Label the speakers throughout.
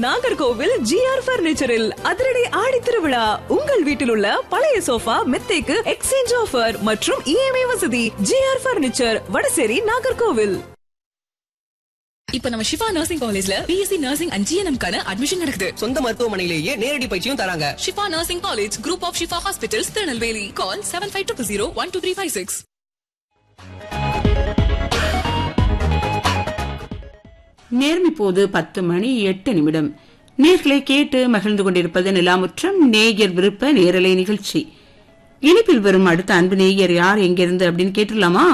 Speaker 1: Nagercoil GR பர்னிச்சரில் அதிரடி ஆடி திருவிழா உங்கள் வீட்டில் உள்ள பழைய சோஃபா மெத்தைக்கு எக்ஸ்சேஞ்ச் ஆஃபர் மற்றும் இஎம்ஐ வசதி ஜிஆர் பர்னிச்சர் வடசேரி நாகர்கோவில்
Speaker 2: இப்ப நம்ம சிவா நர்சிங் காலேஜ்ல பிஎஸ்சி நர்சிங் அண்ட் ஜிஎன்எம் கான அட்மிஷன் நடக்குது
Speaker 3: சொந்த மருத்துவமனையிலேயே நேரடி பயிற்சியும் தராங்க
Speaker 2: Shifa nursing college group of Shifa hospitals Tirunelveli call seven five two zero one two three five six
Speaker 4: நேர்மி போது பத்து மணி எட்டு நிமிடம் நேர்களை கேட்டு மகிழ்ந்து கொண்டிருப்பது நிலாமுற்றம் நேயர் விருப்ப நேரலை நிகழ்ச்சி இனிப்பில் வரும் அடுத்த அன்பு நேயர் யார் எங்கிருந்து அப்படின்னு கேட்டுடலாமா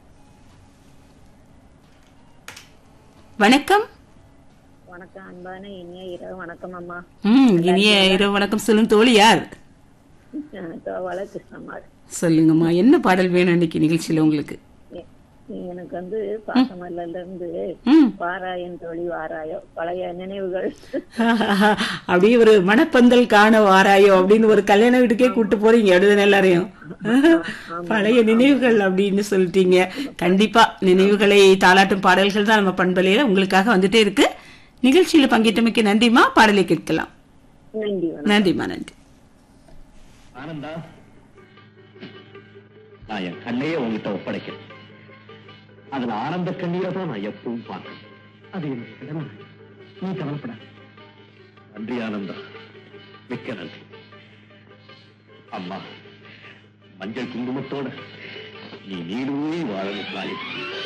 Speaker 4: வணக்கம்
Speaker 5: வணக்கம் அன்பான இனிய இரவு வணக்கம் அம்மா
Speaker 4: ம் இனிய இரவு வணக்கம் சொல்லும் தோழி யார்
Speaker 5: தோவால கிருஷ்ணம்மாள்
Speaker 4: சொல்லுங்கம்மா என்ன பாடல் வேணும் இன்னைக்கு நிகழ்ச்சியில உங்களுக்கு
Speaker 5: எ- எனக்கு வந்து பாசமல்ல இருந்து
Speaker 4: ம்
Speaker 5: வாராயன் தோழி வாராயோ பழைய நினைவுகள்
Speaker 4: அப்படியே ஒரு மணப்பந்தல் காண வாராயோ அப்படின்னு ஒரு கல்யாண வீட்டுக்கே கூட்டு போறீங்க அப்படிதானே எல்லாரையும் பழைய நினைவுகள் அப்படின்னு சொல்லிட்டீங்க கண்டிப்பா நினைவுகளை தாளாட்டும் பாடல்கள் தான் நம்ம பண்பலையில உங்களுக்காக வந்துட்டே இருக்கு நிகழ்ச்சியில பங்கேற்றமைக்கு நன்றிமா பாடலை கேட்கலாம்
Speaker 5: நன்றி வணக்கம்.
Speaker 4: நன்றிமா நன்றி
Speaker 6: ஆனந்தா நான் என் கண்ணையே உங்ககிட்ட ஒப்படைக்கிறேன் அதுல ஆனந்த கண்ணீரை தான் நான் எப்பவும் பார்க்கணும் அது என்னுடைய கடமை நீ கவலைப்பட நன்றி ஆனந்தா மிக்க நன்றி அம்மா மஞ்சள் குங்குமத்தோட நீ நீடூழி வாழணும் தாயே